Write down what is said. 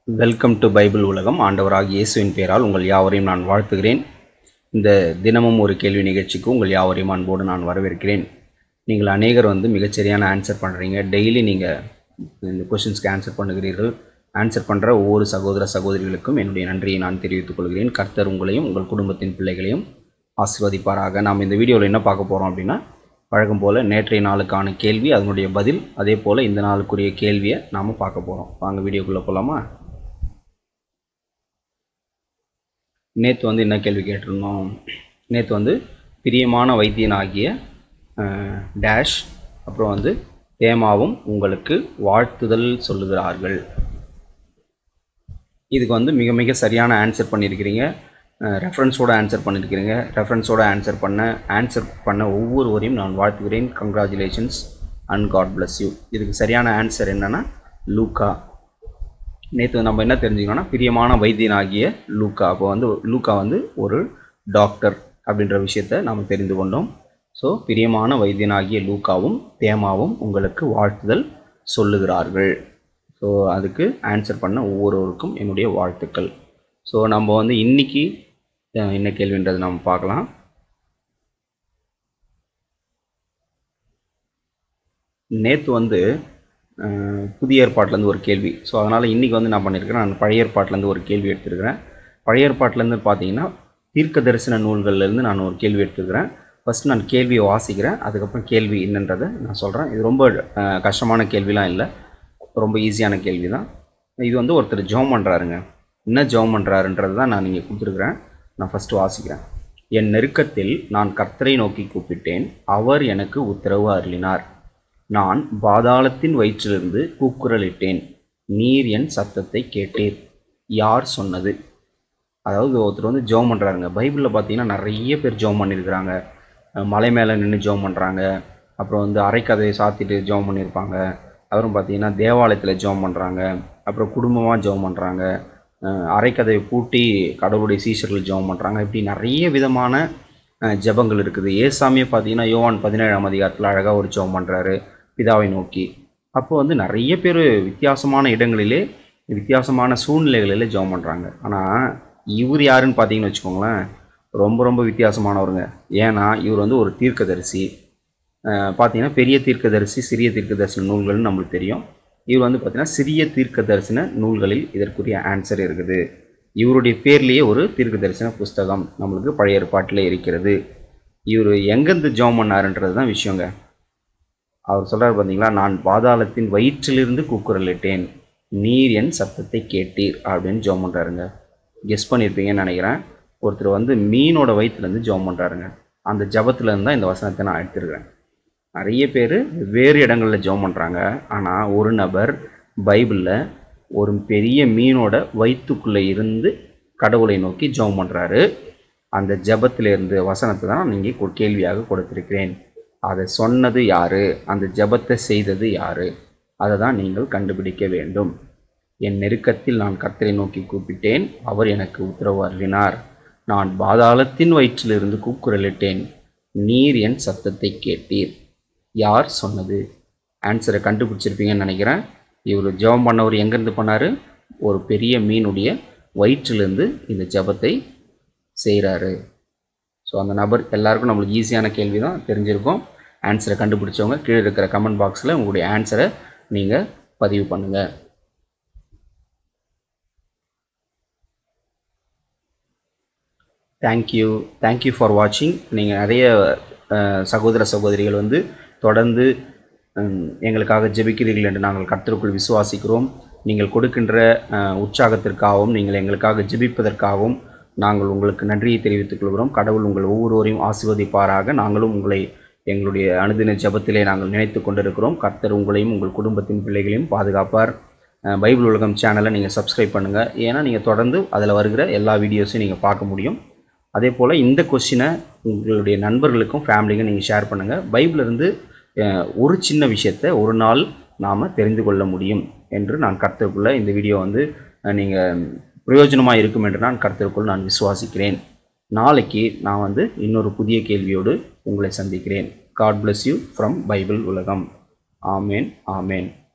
welcome to Bible உலகம் ஆண்டவராகிய இயேசுவின் பெயரால் உங்கள் யாவரையும் நான் வாழ்த்துகிறேன் இந்த தினமும் ஒரு கேள்வி நிகழ்ச்சிக்கு உங்கள் யாவரையும் அன்போடு நான் வரவேற்கிறேன் நீங்கள் அநேகர் வந்து மிகச்சரியான ஆன்சர் பண்ணுறீங்க டெய்லி நீங்கள் இந்த கொஷின்ஸ்க்கு ஆன்சர் பண்ணுகிறீர்கள் ஆன்சர் பண்ணுற ஒவ்வொரு சகோதர சகோதரிகளுக்கும் என்னுடைய நன்றியை நான் தெரிவித்துக் கொள்கிறேன் கர்த்தர் உங்களையும் உங்கள் குடும்பத்தின் பிள்ளைகளையும் ஆசீர்வதிப்பாராக நாம் இந்த வீடியோவில் என்ன பார்க்க போகிறோம் அப்படின்னா வழக்கம் போல் நேற்றைய நாளுக்கான கேள்வி அதனுடைய பதில் அதே போல் இந்த நாளுக்குரிய கேள்வியை நாம் பார்க்க போகிறோம் வாங்க வீடியோக்குள்ளே போகலாமா நேற்று வந்து என்ன கேள்வி கேட்டிருந்தோம் நேற்று வந்து பிரியமான வைத்தியனாகிய அஹ், டேஷ் அப்புறம் வந்து தேமாவும் உங்களுக்கு வாழ்த்துதல் சொல்லுகிறார்கள் இதுக்கு வந்து மிக மிக சரியான ஆன்சர் பண்ணியிருக்கிறீங்க ரெஃபரன்ஸோட ஆன்சர் பண்ணியிருக்கிறீங்க ரெஃபரன்ஸோட ஆன்சர் பண்ண ஆன்சர் பண்ண ஒவ்வொருவரையும் நான் வாழ்த்துகிறேன் congratulations and God bless you இதுக்கு சரியான ஆன்சர் என்னன்னா லூக்கா நேற்று நம்ம என்ன தெரிஞ்சுக்கணும்னா பிரியமான வைத்தியனாகிய லூக்கா அப்போ வந்து லூக்கா வந்து ஒரு டாக்டர் அப்படின்ற விஷயத்தை நாம் தெரிந்து கொண்டோம் ஸோ பிரியமான வைத்தியனாகிய லூக்காவும் தேமாவும் உங்களுக்கு வாழ்த்துதல் சொல்லுகிறார்கள் ஸோ அதுக்கு ஆன்சர் பண்ண ஒவ்வொருவருக்கும் என்னுடைய வாழ்த்துக்கள் ஸோ நம்ம வந்து இன்னைக்கு அஹ், என்ன கேள்வின்றது நம்ம பார்க்கலாம் நேற்று வந்து அஹ், புதிய ஏற்பாட்டிலேருந்து ஒரு கேள்வி ஸோ அதனால் இன்றைக்கி வந்து நான் பண்ணியிருக்கிறேன் நான் பழைய ஏற்பாட்டிலேருந்து ஒரு கேள்வி எடுத்திருக்கிறேன் பழைய ஏற்பாட்டிலேருந்து பார்த்தீங்கன்னா தீர்க்க தரிசன நூல்கள்லேருந்து நான் ஒரு கேள்வி எடுத்துக்கிறேன் ஃபஸ்ட் நான் கேள்வியை வாசிக்கிறேன் அதுக்கப்புறம் கேள்வி என்னன்றதை நான் சொல்கிறேன் இது ரொம்ப அஹ், கஷ்டமான கேள்விலாம் இல்லை ரொம்ப ஈஸியான கேள்வி தான் இது வந்து ஒருத்தர் ஜெபம் பண்ணுறாருங்க என்ன ஜெபம் பண்ணுறாருன்றது தான் நான் இங்கே கொடுத்துருக்குறேன் நான் ஃபஸ்ட்டு வாசிக்கிறேன் என் நெருக்கத்தில் நான் கர்த்தரை நோக்கி கூப்பிட்டேன் அவர் எனக்கு உத்தரவு அருளினார் நான் பாதாளத்தின் வயிற்றிலிருந்து கூக்குரலிட்டேன் நீர் என் சத்தத்தை கேட்டீர் யார் சொன்னது அதாவது ஒருத்தர் வந்து ஜெபம் பண்ணுறாருங்க பைபிளில் பார்த்தீங்கன்னா நிறைய பேர் ஜெபம் பண்ணியிருக்கிறாங்க அஹ் மலை மேலே நின்று ஜெபம் பண்ணுறாங்க அப்புறம் வந்து அரைக்கதையை சாத்திட்டு ஜெபம் பண்ணியிருப்பாங்க அப்புறம் பார்த்தீங்கன்னா தேவாலயத்தில் ஜெபம் பண்ணுறாங்க அப்புறம் குடும்பமாக ஜெபம் பண்ணுறாங்க அரைக்கதையை பூட்டி கடவுளுடைய சீஷர்கள் ஜெபம் பண்ணுறாங்க இப்படி நிறைய விதமான அஹ், ஜெபங்கள் இருக்குது ஏசாமியை பார்த்தீங்கன்னா யோவான் பதினேழாம் அதிகாரத்தில் அழகாக ஒரு ஜெபம் பண்ணுறாரு பிதாவை நோக்கி அப்போ வந்து நிறைய பேர் வித்தியாசமான இடங்களிலே வித்தியாசமான சூழ்நிலைகளிலே ஜெபம் பண்ணுறாங்க ஆனால் இவர் யாருன்னு பார்த்தீங்கன்னு வச்சுக்கோங்களேன் ரொம்ப ரொம்ப வித்தியாசமானவருங்க ஏன்னா இவர் வந்து ஒரு தீர்க்கதரிசி அஹ் பார்த்தீங்கன்னா பெரிய தீர்க்கதரிசி சிறிய தீர்க்கதரிசன நூல்கள்னு நம்மளுக்கு தெரியும் இவர் வந்து பார்த்தீங்கன்னா சிறிய தீர்க்கதரிசன நூல்களில் இதற்குரிய ஆன்சர் இருக்குது இவருடைய பேர்லேயே ஒரு தீர்க்கதரிசன புஸ்தகம் நம்மளுக்கு பழைய ஏற்பாட்டில் இருக்கிறது இவர் எங்கேருந்து ஜெபம் பண்ணாருன்றது தான் விஷயங்க அவர் சொல்றாரு பார்த்தீங்களா நான் பாதாளத்தின் வயிற்றிலிருந்து கூக்குரலிட்டேன் நீர் என் சத்தத்தை கேட்டீர் அப்படின்னு ஜெபம் பண்ணுறாருங்க கெஸ் பண்ணியிருப்பீங்கன்னு நினைக்கிறேன் ஒருத்தர் வந்து மீனோட வயிற்றுலேருந்து ஜெபம் பண்ணுறாருங்க அந்த ஜபத்துலேருந்து தான் இந்த வசனத்தை நான் எடுத்திருக்கிறேன் நிறைய பேர் வெவ்வேறு இடங்களில் ஜெபம் பண்ணுறாங்க ஆனால் ஒரு நபர் பைபிளில் ஒரு பெரிய மீனோட வயிற்றுக்குள்ளே இருந்து கடவுளை நோக்கி ஜெபம் பண்ணுறாரு அந்த ஜெபத்திலிருந்து வசனத்தை தான் நீங்கள் கேள்வியாக கொடுத்திருக்கிறேன் அதை சொன்னது யாரு அந்த ஜெபத்தை செய்தது யாரு அதை தான் நீங்கள் கண்டுபிடிக்க வேண்டும் என் நெருக்கத்தில் நான் கர்த்தரை நோக்கி கூப்பிட்டேன் அவர் எனக்கு உத்தரவு அருளினார் நான் பாதாளத்தின் வயிற்றிலிருந்து கூக்குரலிட்டேன் நீர் என் சத்தத்தை கேட்டீர் யார் சொன்னது ஆன்சரை கண்டுபிடிச்சிருப்பீங்கன்னு நினைக்கிறேன் இவர் ஜெபம் பண்ணவர் எங்கேருந்து பண்ணார் ஒரு பெரிய மீனுடைய வயிற்றிலிருந்து இந்த ஜெபத்தை செய்கிறாரு ஸோ அந்த நபர் எல்லாருக்கும் நம்மளுக்கு ஈஸியான கேள்வி தான் தெரிஞ்சிருக்கும் ஆன்சரை கண்டுபிடிச்சவங்க கீழே இருக்கிற கமெண்ட் பாக்ஸில் உங்களுடைய ஆன்சரை நீங்கள் பதிவு பண்ணுங்கள் தேங்க்யூ தேங்க்யூ ஃபார் வாட்சிங் நீங்கள் நிறைய அஹ், சகோதர சகோதரிகள் வந்து தொடர்ந்து ஹம், எங்களுக்காக ஜெபிக்கிறீர்கள் என்று நாங்கள் கர்த்தருக்குள் விசுவாசிக்கிறோம் நீங்கள் கொடுக்கின்ற அஹ், உற்சாகத்திற்காகவும் நீங்கள் எங்களுக்காக ஜெபிப்பதற்காகவும் நாங்கள் உங்களுக்கு நன்றியை தெரிவித்துக் கொள்கிறோம் கடவுள் உங்கள் ஒவ்வொருவரையும் ஆசீர்வதிப்பாராக நாங்களும் உங்களை எங்களுடைய அனுதின ஜெபத்திலே நாங்கள் நினைத்து கொண்டிருக்கிறோம் கர்த்தர் உங்களையும் உங்கள் குடும்பத்தின் பிள்ளைகளையும் பாதுகாப்பார் அஹ், பைபிள் உலகம் சேனலை நீங்கள் சப்ஸ்கிரைப் பண்ணுங்கள் ஏன்னா நீங்கள் தொடர்ந்து அதில் வருகிற எல்லா வீடியோஸையும் நீங்கள் பார்க்க முடியும் அதே போல் இந்த கொஸ்டினை உங்களுடைய நண்பர்களுக்கும் ஃபேமிலிக்கும் நீங்கள் ஷேர் பண்ணுங்கள் பைபிளிலிருந்து அஹ், ஒரு சின்ன விஷயத்தை ஒரு நாள் நாம் தெரிந்து கொள்ள முடியும் என்று நான் கருத்துக்குள்ள இந்த வீடியோ வந்து நீங்கள் பிரயோஜனமாக இருக்கும் என்று நான் கருத்திற்குள் நான் விசுவாசிக்கிறேன் நாளைக்கு நான் வந்து இன்னொரு புதிய கேள்வியோடு உங்களை சந்திக்கிறேன் God bless you from Bible உலகம் ஆமேன் ஆமேன்